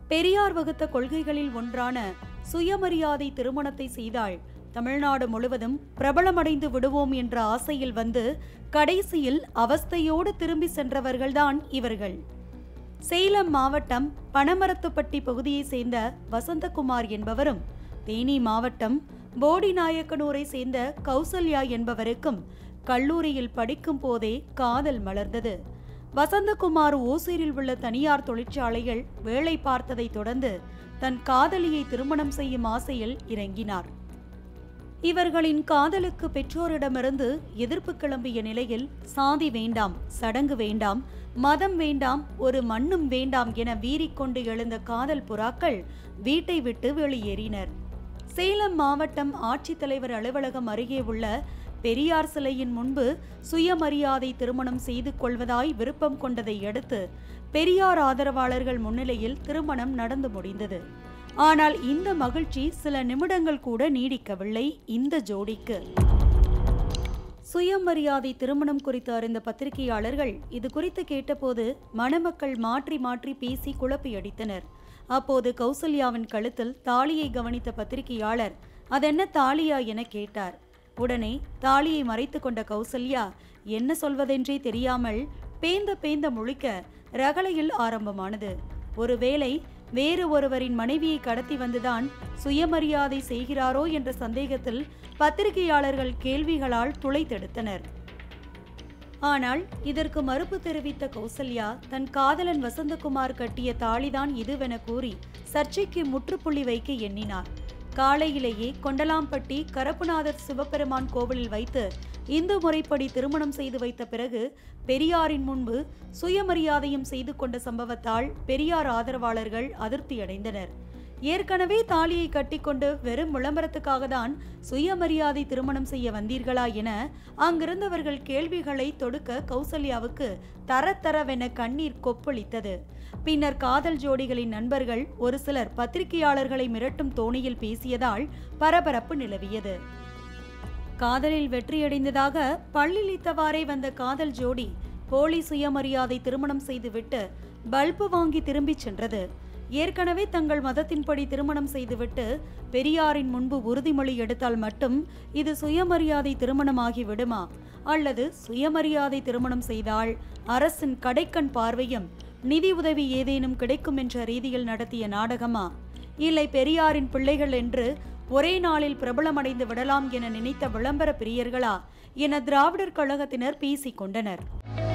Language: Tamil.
பெரியார் வகுத்த கொள்கைகளில் ஒன்றான சுயமரியாதை திருமணத்தை செய்தால் தமிழ்நாடு முழுவதும் பிரபலமடைந்து விடுவோம் என்ற ஆசையில் வந்து கடைசியில் அவஸ்தையோடு திரும்பி சென்றவர்கள்தான் இவர்கள் சேலம் மாவட்டம் பனமரத்துப்பட்டி பகுதியைச் சேர்ந்த வசந்தகுமார் என்பவரும் தேனி மாவட்டம் போடிநாயக்கனூரை சேர்ந்த கௌசல்யா என்பவருக்கும் கல்லூரியில் படிக்கும் போதே காதல் மலர்ந்தது வசந்தகுமார் ஓசூரில் உள்ள தனியார் தொழிற்சாலையில் வேலை பார்த்ததை தொடர்ந்து தன் காதலியை திருமணம் செய்யும் ஆசையில் இறங்கினார் இவர்களின் காதலுக்கு பெற்றோரிடமிருந்து எதிர்ப்பு கிளம்பிய நிலையில் சாதி வேண்டாம் சடங்கு வேண்டாம் மதம் வேண்டாம் ஒரு மண்ணும் வேண்டாம் என வீறிக்கொண்டு எழுந்த காதல் புறாக்கள் வீட்டை விட்டு வெளியேறினர் சேலம் மாவட்டம் ஆட்சித்தலைவர் அலுவலகம் அருகே உள்ள பெரியார் சிலையின் முன்பு சுயமரியாதை திருமணம் செய்து கொள்வதாய் விருப்பம் கொண்டதை அடுத்து பெரியார் ஆதரவாளர்கள் முன்னிலையில் திருமணம் நடந்து முடிந்தது ஆனால் இந்த மகிழ்ச்சி சில நிமிடங்கள் கூட நீடிக்கவில்லை இந்த ஜோடிக்கு சுயமரியாதை திருமணம் குறித்து அறிந்த பத்திரிகையாளர்கள் இது குறித்து கேட்டபோது மணமக்கள் மாற்றி மாற்றி பேசி குழப்பியடித்தனர் அப்போது கௌசல்யாவின் கழுத்தில் தாலியை கவனித்த பத்திரிகையாளர் அதென்ன தாலியா என கேட்டார் உடனே தாலியை மறைத்து கொண்ட கௌசல்யா என்ன சொல்வதென்றே தெரியாமல் பேந்த பேந்த முழிக்க ரகளையில் ஆரம்பமானது ஒருவேளை வேறு ஒருவரின் மனைவியை கடத்தி வந்துதான் சுயமரியாதை செய்கிறாரோ என்ற சந்தேகத்தில் பத்திரிகையாளர்கள் கேள்விகளால் துளைத்தெடுத்தனர் ஆனால் இதற்கு மறுப்பு தெரிவித்த கௌசல்யா தன் காதலன் வசந்தகுமார் கட்டிய தாலிதான் இதுவென கூறி சர்ச்சைக்கு முற்றுப்புள்ளி வைக்க எண்ணினார் காலையிலேயே கொண்டலாம்பட்டி கரப்புநாதர் சிவபெருமான் கோவிலில் வைத்து இந்து முறைப்படி திருமணம் செய்து வைத்த பிறகு பெரியாரின் முன்பு சுயமரியாதையும் செய்து கொண்ட சம்பவத்தால் பெரியார் ஆதரவாளர்கள் அதிருப்தியடைந்தனர் ஏற்கனவே தாலியை கட்டிக்கொண்டு வெறும் விளம்பரத்துக்காக தான் சுயமரியாதை திருமணம் செய்ய வந்தீர்களா என அங்கிருந்தவர்கள் கேள்விகளை தொடுக்க கௌசல்யாவுக்கு தர தரவென கண்ணீர் கொப்பளித்தது பின்னர் காதல் ஜோடிகளின் நண்பர்கள் ஒரு சிலர் பத்திரிகையாளர்களை மிரட்டும் தோணியில் பேசியதால் பரபரப்பு நிலவியது காதலில் வெற்றியடைந்ததாக பல்லிழித்தவாறே வந்த காதல் ஜோடி போலி சுயமரியாதை திருமணம் செய்துவிட்டு பல்பு வாங்கி திரும்பிச் சென்றது ஏற்கனவே தங்கள் மதத்தின்படி திருமணம் செய்துவிட்டு பெரியாரின் முன்பு உறுதிமொழி எடுத்தால் மட்டும் இது சுயமரியாதை திருமணமாகி விடுமா அல்லது சுயமரியாதை திருமணம் செய்தால் அரசின் கடைக்கண் பார்வையும் நிதி உதவி ஏதேனும் கிடைக்கும் என்ற ரீதியில் நடத்திய நாடகமா இல்லை பெரியாரின் பிள்ளைகள் என்று ஒரே நாளில் பிரபலமடைந்து விடலாம் என நினைத்த விளம்பர பிரியர்களா என திராவிடர் கழகத்தினர் பேசிக் கொண்டனர்